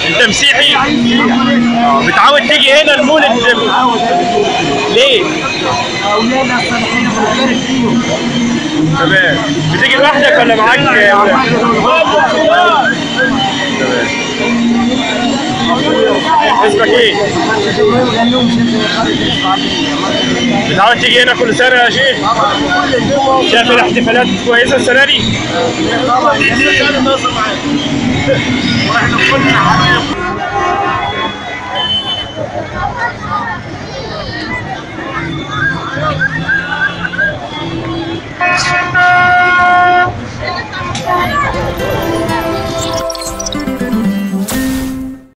انت مسيحي اه متعود تيجي هنا المولد ليه اولادنا الصالحين بنبارك فيهم تمام بتيجي لوحدك ولا معاك اسمك ايه متعود تيجي هنا كل سنه يا شيخ شايف الاحتفالات كويسه السنه دي طبعا واحنا كلنا حبايب